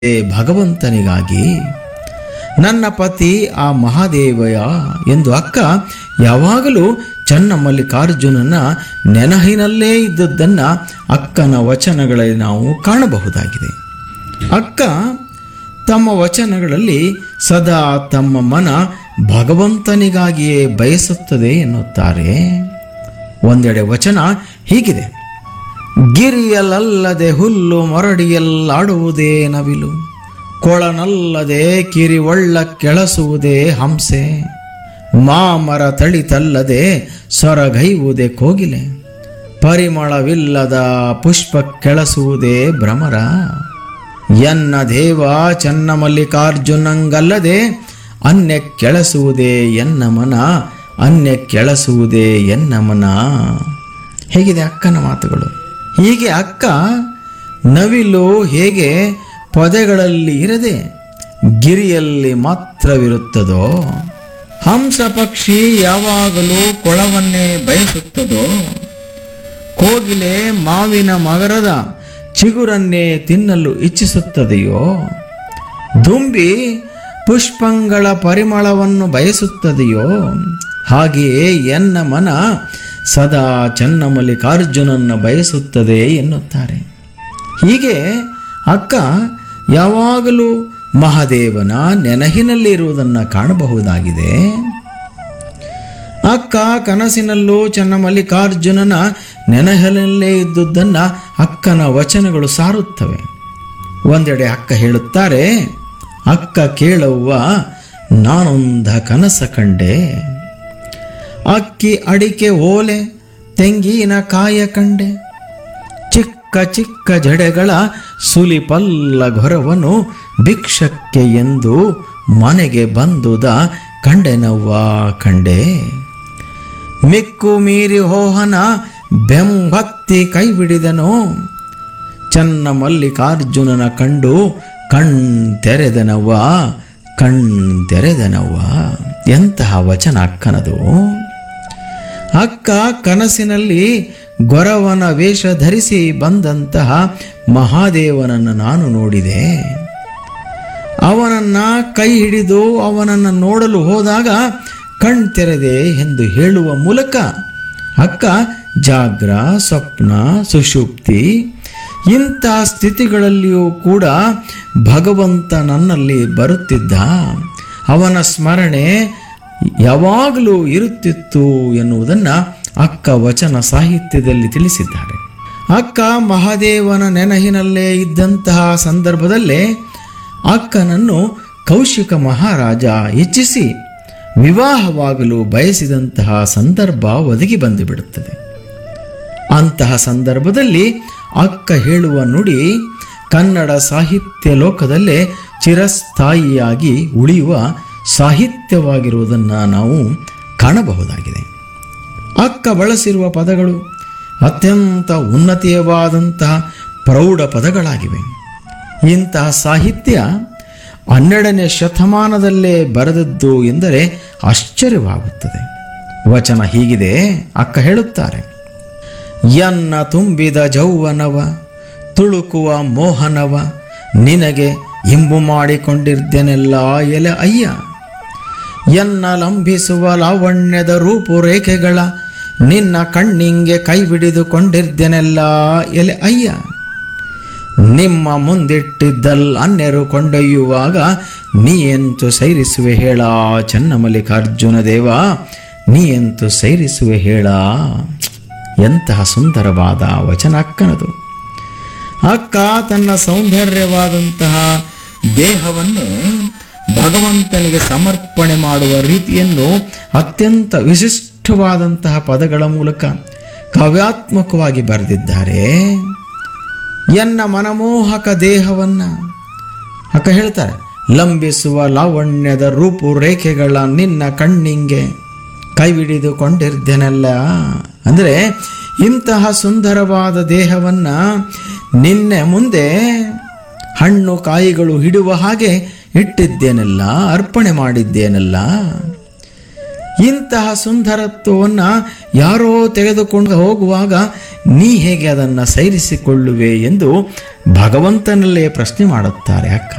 ಏ ಭಗವಂತನಿಗಾಗಿ ನನ್ನ ಪತಿ ಆ ಮಹಾದೇವಯ ಎಂದು ಅಕ್ಕ ಯಾವಾಗಲೂ ಚನ್ನಮಲ್ಲಿಕಾರ್ಜುನನ ನೆನಹಿನಲ್ಲೇ ಇದ್ದದ್ದನ್ನು ಅಕ್ಕನ ವಚನಗಳಲ್ಲಿ ನಾವು ಕಾಣಬಹುದಾಗಿದೆ ಅಕ್ಕ ತಮ್ಮ ವಚನಗಳಲ್ಲಿ ಸದಾ ತಮ್ಮ ಮನ ಭಗವಂತನಿಗಾಗಿಯೇ ಬಯಸುತ್ತದೆ ಎನ್ನುತ್ತಾರೆ ಒಂದೆಡೆ ವಚನ ಹೀಗಿದೆ ಗಿರಿಯಲಲ್ಲದೆ ಹುಲ್ಲು ಮೊರಡಿಯಲ್ಲಾಡುವುದೇ ನವಿಲು ಕೊಳನಲ್ಲದೆ ಕಿರಿವಳ್ಳ ಕೆಳಸುವುದೇ ಹಂಸೆ ಮಾಮರ ತಳಿತಲ್ಲದೆ ಸೊರಗೈವುದೇ ಕೋಗಿಲೆ ಪರಿಮಳವಿಲ್ಲದ ಪುಷ್ಪ ಕೆಳಸುವುದೇ ಭ್ರಮರ ಎನ್ನ ದೇವ ಚನ್ನಮಲ್ಲಿಕಾರ್ಜುನಂಗಲ್ಲದೆ ಅನ್ಯ ಕೆಳಸುವುದೇ ಎನ್ನ ಮನ ಅನ್ಯ ಕೆಳಸುವುದೇ ಎನ್ನ ಮನ ಹೇಗಿದೆ ಅಕ್ಕನ ಮಾತುಗಳು ಹೀಗೆ ಅಕ್ಕ ನವಿಲು ಹೇಗೆ ಪೊದೆಗಳಲ್ಲಿ ಇರದೆ ಗಿರಿಯಲ್ಲಿ ಮಾತ್ರವಿರುತ್ತದೋ ಹಂಸ ಪಕ್ಷಿ ಯಾವಾಗಲೂ ಕೊಳವನ್ನೇ ಬಯಸುತ್ತದೋ ಕೋಗಿಲೆ ಮಾವಿನ ಮಗರದ ಚಿಗುರನ್ನೇ ತಿನ್ನಲು ಇಚ್ಛಿಸುತ್ತದೆಯೋ ದುಂಬಿ ಪುಷ್ಪಂಗಳ ಪರಿಮಳವನ್ನು ಬಯಸುತ್ತದೆಯೋ ಹಾಗೆಯೇ ಎನ್ನ ಮನ ಸದಾ ಚನ್ನಮಲ್ಲಿಕಾರ್ಜುನನ್ನು ಬಯಸುತ್ತದೆ ಎನ್ನುತ್ತಾರೆ ಹೀಗೆ ಅಕ್ಕ ಯಾವಾಗಲೂ ಮಹಾದೇವನ ನೆನಹಿನಲ್ಲಿರುವುದನ್ನು ಕಾಣಬಹುದಾಗಿದೆ ಅಕ್ಕ ಕನಸಿನಲ್ಲೂ ಚನ್ನಮಲ್ಲಿಕಾರ್ಜುನನ ನೆನಹಲಲ್ಲೇ ಇದ್ದುದನ್ನು ಅಕ್ಕನ ವಚನಗಳು ಸಾರುತ್ತವೆ ಒಂದೆಡೆ ಅಕ್ಕ ಹೇಳುತ್ತಾರೆ ಅಕ್ಕ ಕೇಳುವ ನಾನೊಂದ ಕನಸ ಕಂಡೆ ಅಕ್ಕಿ ಅಡಿಕೆ ಓಲೆ ತೆಂಗಿನ ಕಾಯ ಕಂಡೆ ಚಿಕ್ಕ ಚಿಕ್ಕ ಜಡೆಗಳ ಸುಲಿಪಲ್ಲ ಗೊರವನು ಭಿಕ್ಷಕ್ಕೆ ಎಂದು ಮನೆಗೆ ಬಂದುದ ಕಂಡೆನವ್ವ ಕಂಡೆ ಮಿಕ್ಕು ಮೀರಿ ಹೋಹನ ಬೆಂಭಕ್ತಿ ಕೈಬಿಡಿದನು ಚನ್ನ ಮಲ್ಲಿಕಾರ್ಜುನನ ಕಂಡು ಕಣ್ ತೆರೆದನವ್ವ ಕಣ್ ತೆರೆದನವ್ವ ಎಂತಹ ವಚನ ಅಕ್ಕನದು ಅಕ್ಕ ಕನಸಿನಲ್ಲಿ ಗೊರವನ ವೇಷ ಧರಿಸಿ ಬಂದಂತಹ ಮಹಾದೇವನನ್ನು ನಾನು ನೋಡಿದೆ ಅವನನ್ನ ಕೈ ಹಿಡಿದು ಅವನನ್ನು ನೋಡಲು ಹೋದಾಗ ಕಣ್ ತೆರೆದೆ ಎಂದು ಹೇಳುವ ಮೂಲಕ ಅಕ್ಕ ಜಾಗ್ರ ಸ್ವಪ್ನ ಸುಷುಪ್ತಿ ಇಂಥ ಸ್ಥಿತಿಗಳಲ್ಲಿಯೂ ಕೂಡ ಭಗವಂತ ನನ್ನಲ್ಲಿ ಬರುತ್ತಿದ್ದ ಅವನ ಸ್ಮರಣೆ ಯಾವಾಗಲೂ ಇರುತ್ತಿತ್ತು ಎನ್ನುವುದನ್ನು ಅಕ್ಕ ವಚನ ಸಾಹಿತ್ಯದಲ್ಲಿ ತಿಳಿಸಿದ್ದಾರೆ ಅಕ್ಕ ಮಹಾದೇವನ ನೆನಹಿನಲ್ಲೇ ಇದ್ದಂತಹ ಸಂದರ್ಭದಲ್ಲೇ ಅಕ್ಕನನ್ನು ಕೌಶಿಕ ಮಹಾರಾಜ ಇಚ್ಛಿಸಿ ವಿವಾಹವಾಗಲು ಬಯಸಿದಂತಹ ಸಂದರ್ಭ ಒದಗಿ ಬಂದು ಬಿಡುತ್ತದೆ ಅಂತಹ ಸಂದರ್ಭದಲ್ಲಿ ಅಕ್ಕ ಹೇಳುವ ನುಡಿ ಕನ್ನಡ ಸಾಹಿತ್ಯ ಲೋಕದಲ್ಲೇ ಚಿರಸ್ಥಾಯಿಯಾಗಿ ಉಳಿಯುವ ಸಾಹಿತ್ಯವಾಗಿರುವುದನ್ನು ನಾವು ಕಾಣಬಹುದಾಗಿದೆ ಅಕ್ಕ ಬಳಸಿರುವ ಪದಗಳು ಅತ್ಯಂತ ಉನ್ನತೀಯವಾದಂತಹ ಪ್ರೌಢ ಪದಗಳಾಗಿವೆ ಇಂತಹ ಸಾಹಿತ್ಯ ಹನ್ನೆರಡನೇ ಶತಮಾನದಲ್ಲೇ ಬರೆದದ್ದು ಎಂದರೆ ಆಶ್ಚರ್ಯವಾಗುತ್ತದೆ ವಚನ ಹೀಗಿದೆ ಅಕ್ಕ ಹೇಳುತ್ತಾರೆ ಎನ್ನ ತುಂಬಿದ ಜೌವನವ ತುಳುಕುವ ಮೋಹನವ ನಿನಗೆ ಇಂಬು ಮಾಡಿಕೊಂಡಿರ್ದೆನೆಲ್ಲ ಎಲೆ ಅಯ್ಯ ಎನ್ನ ಲಂಬಿಸುವ ಲಾವಣ್ಯದ ರೂಪುರೇಖೆಗಳ ನಿನ್ನ ಕಣ್ಣಿಂಗೆ ಕೈ ಬಿಡಿದುಕೊಂಡಿರ್ದೆನೆಲ್ಲ ಎಲೆ ಅಯ್ಯ ನಿಮ್ಮ ಮುಂದಿಟ್ಟಿದ್ದಲ್ ಅನ್ಯರು ಕೊಂಡೊಯ್ಯುವಾಗ ನೀ ಎಂತು ಸೈರಿಸುವೆ ಹೇಳ ಚನ್ನಮಲ್ಲಿಕಾರ್ಜುನ ದೇವ ನೀ ಎಂತು ಸೈರಿಸುವೆ ಹೇಳ ಎಂತಹ ಸುಂದರವಾದ ವಚನ ಅಕ್ಕನದು ಅಕ್ಕ ತನ್ನ ಸೌಂದರ್ಯವಾದಂತಹ ದೇಹವನ್ನು ಭಗವಂತನಿಗೆ ಸಮರ್ಪಣೆ ಮಾಡುವ ರೀತಿಯನ್ನು ಅತ್ಯಂತ ವಿಶಿಷ್ಟವಾದಂತಹ ಪದಗಳ ಮೂಲಕ ಕಾವ್ಯಾತ್ಮಕವಾಗಿ ಬರೆದಿದ್ದಾರೆ ಎನ್ನ ಮನಮೋಹಕ ದೇಹವನ್ನ ಅಕ್ಕ ಹೇಳ್ತಾರೆ ಲಂಬಿಸುವ ಲಾವಣ್ಯದ ರೂಪುರೇಖೆಗಳ ನಿನ್ನ ಕಣ್ಣಿಂಗೆ ಕೈಬಿಡಿದುಕೊಂಡಿರ್ದೆನಲ್ಲ ಅಂದರೆ ಇಂತಹ ಸುಂದರವಾದ ದೇಹವನ್ನ ನಿನ್ನೆ ಮುಂದೆ ಹಣ್ಣು ಕಾಯಿಗಳು ಹಿಡುವ ಹಾಗೆ ಇಟ್ಟಿದ್ದೇನಲ್ಲ ಅರ್ಪಣೆ ಮಾಡಿದ್ದೇನಲ್ಲ ಇಂತಹ ಸುಂದರತ್ವವನ್ನು ಯಾರೋ ತೆಗೆದುಕೊಂಡು ಹೋಗುವಾಗ ನೀ ಹೇಗೆ ಅದನ್ನು ಸೈರಿಸಿಕೊಳ್ಳುವೆ ಎಂದು ಭಗವಂತನಲ್ಲೇ ಪ್ರಶ್ನೆ ಮಾಡುತ್ತಾರೆ ಅಕ್ಕ